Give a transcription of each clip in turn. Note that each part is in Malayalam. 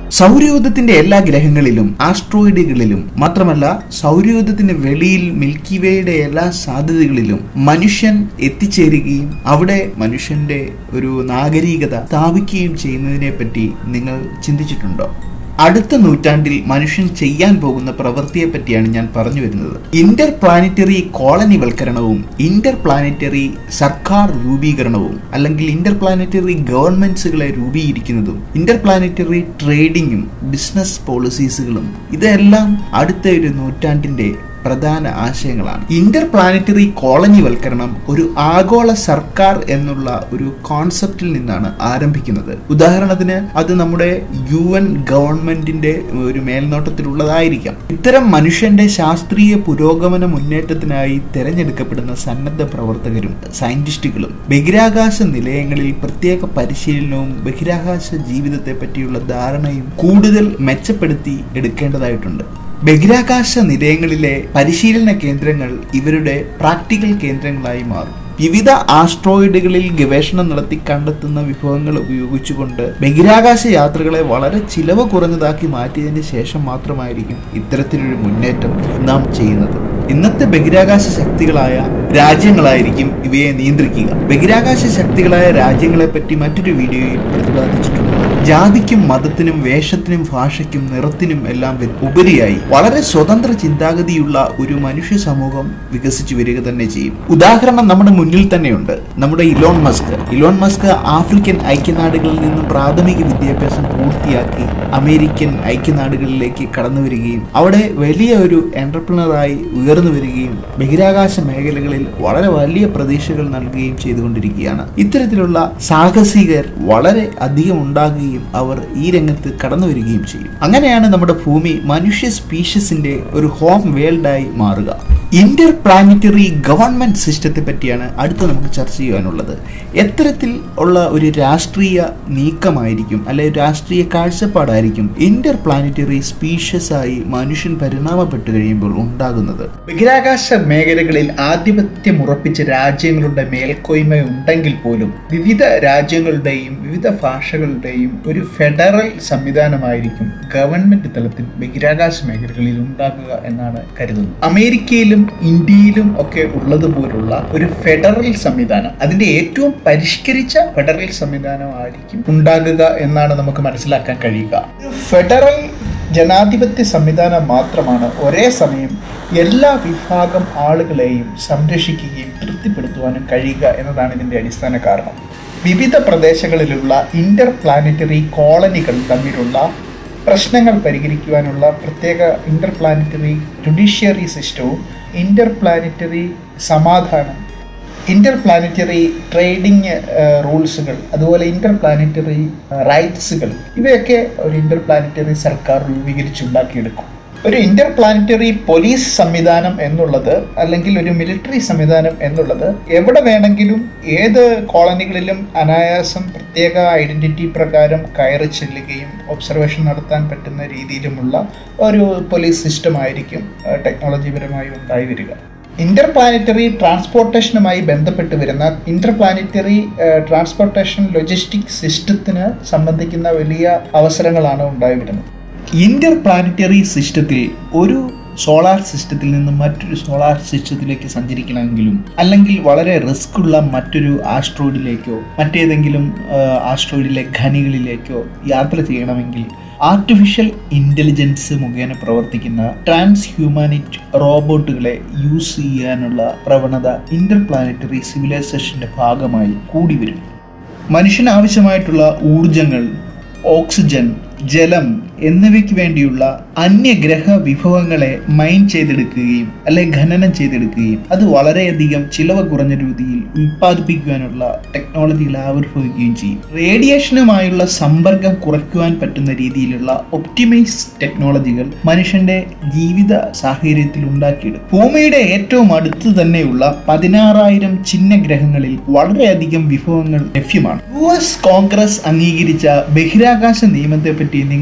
സൗരയൂഥത്തിന്റെ എല്ലാ ഗ്രഹങ്ങളിലും ആസ്ട്രോയിഡുകളിലും മാത്രമല്ല സൗരയൂഥത്തിന് വെളിയിൽ മിൽക്കി വേയുടെ എല്ലാ സാധ്യതകളിലും മനുഷ്യൻ എത്തിച്ചേരുകയും അവിടെ മനുഷ്യന്റെ ഒരു നാഗരികത സ്ഥാപിക്കുകയും ചെയ്യുന്നതിനെ പറ്റി നിങ്ങൾ ചിന്തിച്ചിട്ടുണ്ടോ അടുത്ത നൂറ്റാണ്ടിൽ മനുഷ്യൻ ചെയ്യാൻ പോകുന്ന പ്രവൃത്തിയെ പറ്റിയാണ് ഞാൻ പറഞ്ഞു വരുന്നത് ഇന്റർ പ്ലാനറ്ററി കോളനിവൽക്കരണവും ഇന്റർ പ്ലാനറ്ററി സർക്കാർ രൂപീകരണവും അല്ലെങ്കിൽ ഇന്റർ പ്ലാനറ്ററി ഗവൺമെന്റ്സുകളെ രൂപീകരിക്കുന്നതും ഇന്റർ പ്ലാനറ്ററി ട്രേഡിങ്ങും ബിസിനസ് പോളിസീസുകളും ഇതെല്ലാം അടുത്ത ഒരു നൂറ്റാണ്ടിന്റെ പ്രധാന ആശയങ്ങളാണ് ഇന്റർ പ്ലാനറ്ററി കോളനിവൽക്കരണം ഒരു ആഗോള സർക്കാർ എന്നുള്ള ഒരു കോൺസെപ്റ്റിൽ നിന്നാണ് ആരംഭിക്കുന്നത് ഉദാഹരണത്തിന് അത് നമ്മുടെ യു എൻ ഗവൺമെന്റിന്റെ ഒരു മേൽനോട്ടത്തിലുള്ളതായിരിക്കാം ഇത്തരം മനുഷ്യന്റെ ശാസ്ത്രീയ പുരോഗമന മുന്നേറ്റത്തിനായി തിരഞ്ഞെടുക്കപ്പെടുന്ന സന്നദ്ധ പ്രവർത്തകരും സയന്റിസ്റ്റുകളും ബഹിരാകാശ നിലയങ്ങളിൽ പ്രത്യേക പരിശീലനവും ബഹിരാകാശ ജീവിതത്തെ പറ്റിയുള്ള ധാരണയും കൂടുതൽ മെച്ചപ്പെടുത്തി എടുക്കേണ്ടതായിട്ടുണ്ട് ബഹിരാകാശ നിലയങ്ങളിലെ പരിശീലന കേന്ദ്രങ്ങൾ ഇവരുടെ പ്രാക്ടിക്കൽ കേന്ദ്രങ്ങളായി മാറും വിവിധ ആസ്ട്രോയിഡുകളിൽ ഗവേഷണം നടത്തി കണ്ടെത്തുന്ന വിഭവങ്ങൾ ഉപയോഗിച്ചുകൊണ്ട് ബഹിരാകാശ യാത്രകളെ വളരെ ചിലവ് കുറഞ്ഞതാക്കി മാറ്റിയതിന് ശേഷം മാത്രമായിരിക്കും ഇത്തരത്തിലൊരു മുന്നേറ്റം നാം ചെയ്യുന്നത് ഇന്നത്തെ ബഹിരാകാശ ശക്തികളായ രാജ്യങ്ങളായിരിക്കും ഇവയെ നിയന്ത്രിക്കുക ബഹിരാകാശ ശക്തികളായ രാജ്യങ്ങളെ പറ്റി മറ്റൊരു വീഡിയോയിൽ പ്രതിപാദിച്ചിട്ടുണ്ട് ജാതിക്കും മതത്തിനും വേഷത്തിനും ഭാഷയ്ക്കും നിറത്തിനും എല്ലാം ഉപരിയായി വളരെ സ്വതന്ത്ര ചിന്താഗതിയുള്ള ഒരു മനുഷ്യ സമൂഹം വികസിച്ചു വരിക തന്നെ ചെയ്യും ഉദാഹരണം നമ്മുടെ മുന്നിൽ തന്നെയുണ്ട് നമ്മുടെ Elon Musk Elon Musk African ഐക്യനാടുകളിൽ നിന്നും പ്രാഥമിക വിദ്യാഭ്യാസം പൂർത്തിയാക്കി അമേരിക്കൻ ഐക്യനാടുകളിലേക്ക് കടന്നു വരികയും അവിടെ വലിയ ഒരു എന്റർപ്രണറായി ഉയർന്നു വരികയും ബഹിരാകാശ മേഖലകളിൽ വളരെ വലിയ പ്രതീക്ഷകൾ നൽകുകയും ചെയ്തുകൊണ്ടിരിക്കുകയാണ് ഇത്തരത്തിലുള്ള സാഹസികർ വളരെ അധികം ഉണ്ടാകുകയും അവർ ഈ രംഗത്ത് കടന്നു വരികയും ചെയ്യും അങ്ങനെയാണ് നമ്മുടെ ഭൂമി മനുഷ്യ സ്പീഷ്യസിന്റെ ഒരു ഹോം വേൾഡായി മാറുക ഇന്റർ പ്ലാനറ്ററി ഗവൺമെന്റ് സിസ്റ്റത്തെ പറ്റിയാണ് അടുത്ത നമുക്ക് ചർച്ച ചെയ്യാനുള്ളത് എത്തരത്തിൽ ഉള്ള ഒരു രാഷ്ട്രീയ നീക്കമായിരിക്കും അല്ലെ രാഷ്ട്രീയ കാഴ്ചപ്പാടായിരിക്കും ഇന്റർ പ്ലാനറ്ററി സ്പീഷ്യസ് ആയി മനുഷ്യൻ പരിണാമപ്പെട്ടു കഴിയുമ്പോൾ ഉണ്ടാകുന്നത് ബഹിരാകാശ മേഖലകളിൽ ആധിപത്യം ഉറപ്പിച്ച രാജ്യങ്ങളുടെ മേൽക്കോയ്മ ഉണ്ടെങ്കിൽ പോലും വിവിധ രാജ്യങ്ങളുടെയും വിവിധ ഭാഷകളുടെയും ഒരു ഫെഡറൽ സംവിധാനമായിരിക്കും ഗവൺമെന്റ് തലത്തിൽ ബഹിരാകാശ മേഖലകളിൽ ഉണ്ടാകുക എന്നാണ് കരുതുന്നത് അമേരിക്കയിലും ഇന്ത്യയിലും ഒക്കെ ഉള്ളതുപോലുള്ള ഒരു ഫെഡറൽ സംവിധാനം അതിന്റെ ഏറ്റവും പരിഷ്കരിച്ച ഫെഡറൽ സംവിധാനമായിരിക്കും ഉണ്ടാകുക എന്നാണ് നമുക്ക് മനസ്സിലാക്കാൻ കഴിയുക ഒരു ഫെഡറൽ ജനാധിപത്യ സംവിധാനം മാത്രമാണ് ഒരേ സമയം എല്ലാ വിഭാഗം ആളുകളെയും സംരക്ഷിക്കുകയും തൃപ്തിപ്പെടുത്തുവാനും കഴിയുക എന്നതാണ് ഇതിൻ്റെ അടിസ്ഥാന കാരണം വിവിധ പ്രദേശങ്ങളിലുള്ള ഇന്റർ പ്ലാനറ്ററി കോളനികൾ തമ്മിലുള്ള പ്രശ്നങ്ങൾ പരിഹരിക്കുവാനുള്ള പ്രത്യേക ഇന്റർ പ്ലാനറ്ററി ജുഡീഷ്യറി സിസ്റ്റവും ഇന്റർ പ്ലാനറ്ററി സമാധാനം ഇന്റർ പ്ലാനറ്ററി ട്രേഡിംഗ് റൂൾസുകൾ അതുപോലെ ഇന്റർ പ്ലാനറ്ററി റൈറ്റ്സുകൾ ഇവയൊക്കെ ഒരു ഇന്റർ പ്ലാനറ്ററി സർക്കാർ രൂപീകരിച്ചുണ്ടാക്കിയെടുക്കും ഒരു ഇന്റർ പ്ലാനറ്ററി പോലീസ് സംവിധാനം എന്നുള്ളത് അല്ലെങ്കിൽ ഒരു മിലിറ്ററി സംവിധാനം എന്നുള്ളത് എവിടെ വേണമെങ്കിലും ഏത് കോളനികളിലും അനായാസം പ്രത്യേക ഐഡന്റിറ്റി പ്രകാരം കയറി ചെല്ലുകയും ഒബ്സർവേഷൻ നടത്താൻ പറ്റുന്ന രീതിയിലുമുള്ള ഒരു പോലീസ് സിസ്റ്റം ആയിരിക്കും ടെക്നോളജിപരമായി ഉണ്ടായി വരിക ഇന്റർ പ്ലാനറ്ററി ട്രാൻസ്പോർട്ടേഷനുമായി ബന്ധപ്പെട്ട് വരുന്ന ഇന്റർ പ്ലാനറ്ററി ട്രാൻസ്പോർട്ടേഷൻ ലോജിസ്റ്റിക് സിസ്റ്റത്തിന് സംബന്ധിക്കുന്ന വലിയ അവസരങ്ങളാണ് ഉണ്ടായി വരുന്നത് ഇന്റർ പ്ലാനറ്ററി സിസ്റ്റത്തിൽ ഒരു സോളാർ സിസ്റ്റത്തിൽ നിന്ന് മറ്റൊരു സോളാർ സിസ്റ്റത്തിലേക്ക് സഞ്ചരിക്കണമെങ്കിലും അല്ലെങ്കിൽ വളരെ റിസ്ക് ഉള്ള മറ്റൊരു ആസ്ട്രോയിഡിലേക്കോ മറ്റേതെങ്കിലും ആസ്ട്രോയിഡിലെ ഖനികളിലേക്കോ യാത്ര ചെയ്യണമെങ്കിൽ ആർട്ടിഫിഷ്യൽ ഇൻ്റലിജൻസ് മുഖേന പ്രവർത്തിക്കുന്ന ട്രാൻസ് ഹ്യൂമാനിറ്റ് റോബോട്ടുകളെ യൂസ് ചെയ്യാനുള്ള പ്രവണത ഇന്റർ പ്ലാനറ്ററി സിവിലൈസേഷൻ്റെ ഭാഗമായി കൂടി വരും മനുഷ്യന് ആവശ്യമായിട്ടുള്ള ഊർജങ്ങൾ ഓക്സിജൻ ജലം എന്നിവയ്ക്ക് വേണ്ടിയുള്ള അന്യഗ്രഹ വിഭവങ്ങളെ മൈൻ ചെയ്തെടുക്കുകയും അല്ലെ ഖനനം ചെയ്തെടുക്കുകയും അത് വളരെയധികം ചിലവ് കുറഞ്ഞ രീതിയിൽ ഉൽപ്പാദിപ്പിക്കുവാനുള്ള ടെക്നോളജികൾ ആവിർഭവിക്കുകയും ചെയ്യും റേഡിയേഷനുമായുള്ള സമ്പർക്കം കുറയ്ക്കുവാൻ പറ്റുന്ന രീതിയിലുള്ള ഒപ്റ്റിമൈസ് ടെക്നോളജികൾ മനുഷ്യന്റെ ജീവിത സാഹചര്യത്തിൽ ഉണ്ടാക്കിയെടുക്കും ഭൂമിയുടെ ഏറ്റവും അടുത്ത് തന്നെയുള്ള പതിനാറായിരം ചിഹ്നഗ്രഹങ്ങളിൽ വളരെയധികം വിഭവങ്ങൾ ലഭ്യമാണ് യു എസ് കോൺഗ്രസ് അംഗീകരിച്ച ബഹിരാകാശ നിയമത്തെ പറ്റി നിങ്ങൾ കേട്ട്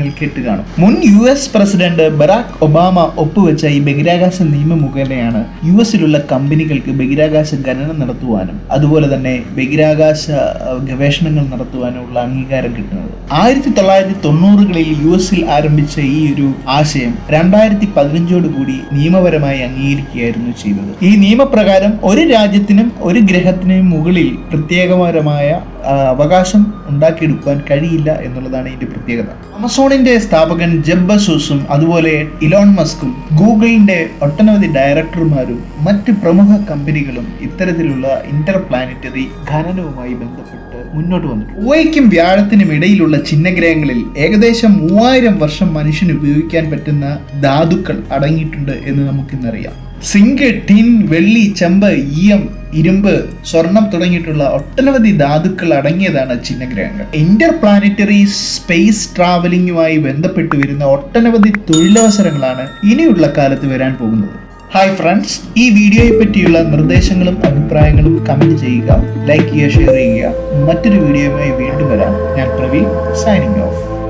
കാണും മുൻ U S president Barack Obama ഒപ്പുവെച്ച ഈ ബഹിരാകാശ നിയമം മുഖേനയാണ് യു എസിലുള്ള കമ്പനികൾക്ക് ബഹിരാകാശ ഖനനം നടത്തുവാനും അതുപോലെ തന്നെ ബഹിരാകാശ അഹ്, ഗവേഷണങ്ങൾ നടത്തുവാനുമുള്ള അംഗീകാരം കിട്ടുന്നത് ആയിരത്തി തൊള്ളായിരത്തി തൊണ്ണൂറുകളിൽ യു എസിൽ ആരംഭിച്ച ഈ ഒരു ആശയം രണ്ടായിരത്തി പതിനഞ്ചോട് കൂടി നിയമപരമായി അംഗീകരിക്കുകയായിരുന്നു ചെയ്തത് ഈ നിയമപ്രകാരം ഒരു രാജ്യത്തിനും ഒരു ഗ്രഹത്തിനും മുകളിൽ പ്രത്യേകപരമായ ആ, അവകാശം ഉണ്ടാക്കിയെടുക്കാൻ കഴിയില്ല എന്നുള്ളതാണ് ഇതിന്റെ പ്രത്യേകത ആമസോണിന്റെ സ്ഥാപകൻ ജെബ് ബസോസും അതുപോലെ ഇലോൺ മസ്കും ഗൂഗിളിന്റെ ഒട്ടനവധി ഡയറക്ടർമാരും മറ്റ് പ്രമുഖ കമ്പനികളും ഇത്തരത്തിലുള്ള ഇന്റർ പ്ലാനറ്ററി ഖനനവുമായി ബന്ധപ്പെട്ട് മുന്നോട്ട് വന്നു ചൊവ്വയ്ക്കും വ്യാഴത്തിനും ഇടയിലുള്ള ചിഹ്നഗ്രഹങ്ങളിൽ ഏകദേശം മൂവായിരം വർഷം മനുഷ്യന് ഉപയോഗിക്കാൻ പറ്റുന്ന ധാതുക്കൾ അടങ്ങിയിട്ടുണ്ട് എന്ന് നമുക്കിന്നറിയാം സിങ്ക് ടിൻ വെള്ളി ചെമ്പ് ഈയം ഇരുമ്പ് സ്വർണം തുടങ്ങിയിട്ടുള്ള ഒട്ടനവധി ധാതുക്കൾ അടങ്ങിയതാണ് ചിഹ്നഗ്രഹങ്ങൾ ഇന്റർ പ്ലാനറ്ററി സ്പേസ് ട്രാവലിംഗുമായി ബന്ധപ്പെട്ട് വരുന്ന ഒട്ടനവധി തൊഴിലവസരങ്ങളാണ് ഇനിയുള്ള കാലത്ത് വരാൻ പോകുന്നത് ഹായ് ഫ്രണ്ട്സ് ഈ വീഡിയോയെ പറ്റിയുള്ള നിർദ്ദേശങ്ങളും അഭിപ്രായങ്ങളും കമന്റ് ചെയ്യുക ലൈക്ക് ചെയ്യുക ഷെയർ ചെയ്യുക മറ്റൊരു വീഡിയോയുമായി വീണ്ടും വരാം ഞാൻ പ്രവീൺ സൈനിങ് ഓഫ്